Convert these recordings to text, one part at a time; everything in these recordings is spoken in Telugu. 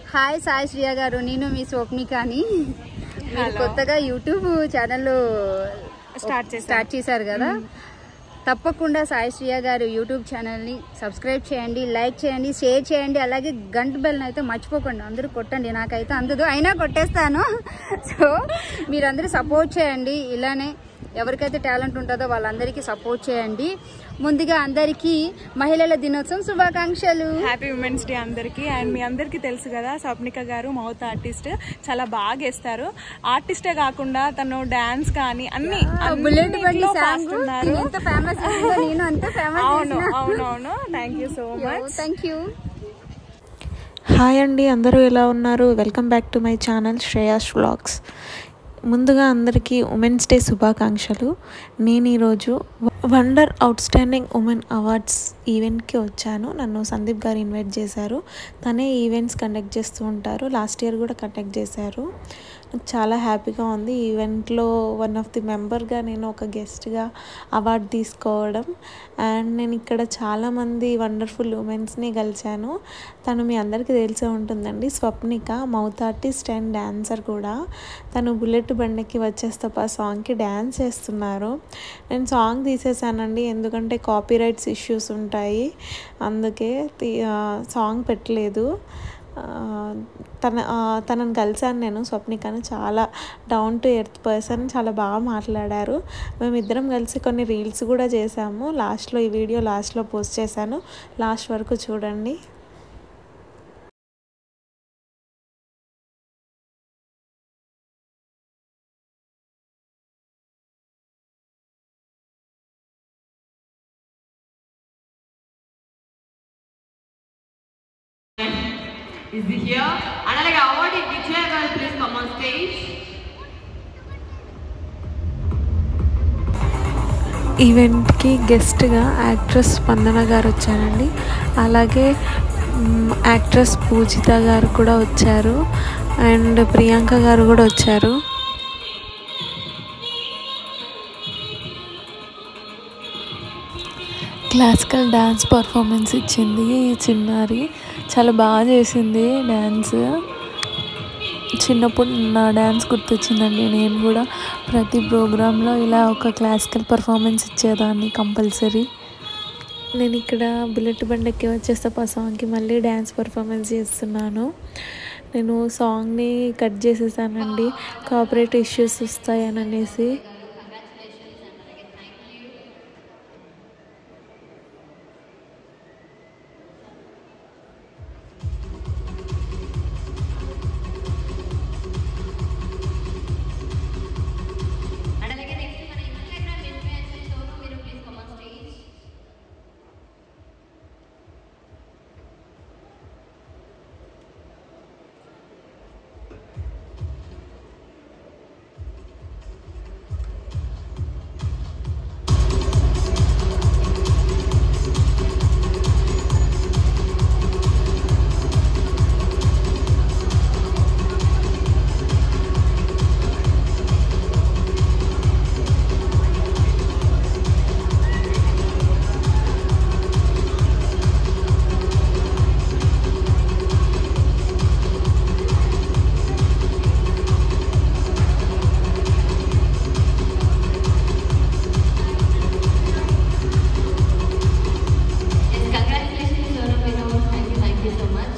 హాయ్ సాయి శ్రియ గారు నేను మీ స్వప్నికాని మీరు Hello. కొత్తగా యూట్యూబ్ ఛానల్ స్టార్ట్ చేశాను. స్టార్ట్ చేశారు కదా తప్పకుండా సాయి శ్రియ గారు యూట్యూబ్ ఛానల్ని సబ్స్క్రైబ్ చేయండి లైక్ చేయండి షేర్ చేయండి అలాగే గంట బెల్ని అయితే మర్చిపోకండి అందరూ కొట్టండి నాకైతే అందదు అయినా కొట్టేస్తాను సో మీరందరూ సపోర్ట్ చేయండి ఇలానే ఎవరికైతే టాలెంట్ ఉంటుందో వాళ్ళందరికీ సపోర్ట్ చేయండి ముందుగా అందరికీ మహిళల దినోత్సవం శుభాకాంక్షలు హ్యాపీ ఉమెన్స్ డే అందరికి అండ్ మీ అందరికీ తెలుసు కదా స్వప్నిక గారు మౌత్ ఆర్టిస్ట్ చాలా బాగా వేస్తారు ఆర్టిస్టే కాకుండా తను డాన్స్ కానీ అన్ని బుల్లెట్ బండి అన్నిట్లో సాంగ్ fast ఉన్నారు ఎంత ఫేమస్ నేను అంత అవును ఫేమస్ అవునవును thank you so much thank you hi అండి అందరూ ఎలా ఉన్నారు welcome back to my channel Shreyas vlogs ముందుగా అందరికీ ఉమెన్స్ డే శుభాకాంక్షలు నేను ఈరోజు wonder outstanding women awards ఈవెంట్కి వచ్చాను నన్ను సందీప్ గారు ఇన్వైట్ చేశారు తనే ఈవెంట్స్ కండక్ట్ చేస్తూ ఉంటారు లాస్ట్ ఇయర్ కూడా కండక్ట్ చేశారు నాకు చాలా హ్యాపీగా ఉంది ఈవెంట్లో వన్ ఆఫ్ ది మెంబర్గా నేను ఒక గెస్ట్గా అవార్డు తీసుకోవడం అండ్ నేను ఇక్కడ చాలామంది వండర్ఫుల్ ఉమెన్స్ని కలిశాను తను మీ అందరికీ తెలిసే ఉంటుందండి Swapnika mouth artist and dancer కూడా తను బుల్లెట్ బండికి వచ్చేస్తప్ప సాంగ్కి డ్యాన్స్ చేస్తున్నారు నేను సాంగ్ తీసేసానండి ఎందుకంటే కాపీ రైట్స్ ఇష్యూస్ ఉంటాయి అందుకే తీ- ఆ, సాంగ్ పెట్టలేదు ఆ, తన ఆ, తనని కలిసాను నేను స్వప్నికను చాలా డౌన్ టు ఎర్త్ పర్సన్ చాలా బాగా మాట్లాడారు మేమిద్దరం కలిసి కొన్ని రీల్స్ కూడా చేసాము లాస్ట్లో ఈ వీడియో లాస్ట్లో పోస్ట్ చేశాను లాస్ట్ వరకు చూడండి is here. And like award if Vijay girl please come on stage. ఈవెంట్కి గెస్ట్గా యాక్ట్రెస్ స్పందన గారు వచ్చారండి అలాగే మ్, యాక్ట్రెస్ పూజిత గారు కూడా వచ్చారు అండ్ ప్రియాంక గారు కూడా వచ్చారు క్లాసికల్ డ్యాన్స్ పర్ఫార్మెన్స్ ఇచ్చింది ఈ చిన్నారి చాలా బాగా చేసింది డ్యాన్స్ చిన్నప్పుడు నా డ్యాన్స్ గుర్తొచ్చిందండి నేను కూడా ప్రతి ప్రోగ్రాంలో ఇలా ఒక క్లాసికల్ పర్ఫార్మెన్స్ ఇచ్చేదాన్ని కంపల్సరీ నేను ఇక్కడ బుల్లెట్ బండెక్కి వచ్చేస్తే ఆ సాంగ్కి మళ్ళీ డ్యాన్స్ పర్ఫార్మెన్స్ చేస్తున్నాను నేను సాంగ్ని కట్ చేసేసానండి కాపరేట్ ఇష్యూస్ వస్తాయని అనేసి And అలాగే next మన Instagram influencer Sonu Viru please come on stage. Yes, congratulations Sonu Viru. Thank you, thank you so much.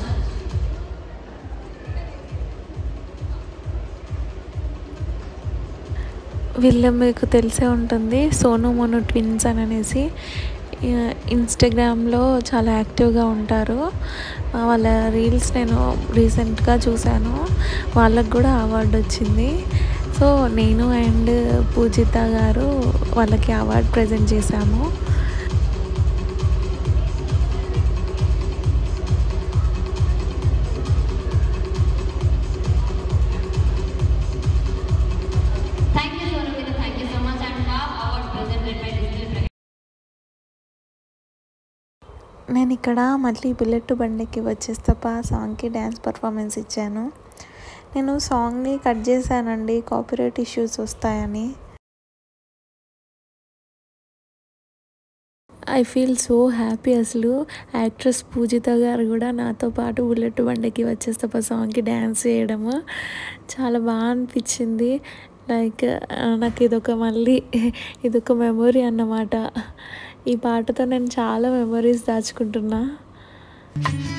వీళ్ళు మీకు తెలిసే ఉంటుంది సోను మోను ట్విన్స్ అని అనేసి ఆ, ఇన్స్టాగ్రామ్లో చాలా యాక్టివ్గా ఉంటారు ఆ, వాళ్ళ రీల్స్ నేను రీసెంట్గా చూశాను వాళ్ళకు కూడా అవార్డు వచ్చింది సో నేను అండ్ పూజిత గారు వాళ్ళకి అవార్డు ప్రజెంట్ చేశాము Thank you Sonu Viru. Thank you so much. And wow, award presented by Digital Prakash. నేను ఇక్కడ మళ్ళీ బుల్లెట్ బండికి వచ్చేస్తప్ప సాంగ్కి డ్యాన్స్ పర్ఫార్మెన్స్ ఇచ్చాను నేను సాంగ్ని కట్ చేశానండి కాపీరైట్ ఇష్యూస్ వస్తాయని ఐ ఫీల్ సో హ్యాపీ అసలు యాక్ట్రెస్ పూజిత గారు కూడా నాతో పాటు బుల్లెట్ బండకి వచ్చేస్తప్ప సాంగ్కి డ్యాన్స్ చేయడము చాలా బాగా అనిపించింది లైక్ నాకు ఇదొక మళ్ళీ ఇదొక మెమొరీ అన్నమాట ఈ పాటతో నేను చాలా మెమొరీస్ దాచుకుంటున్నా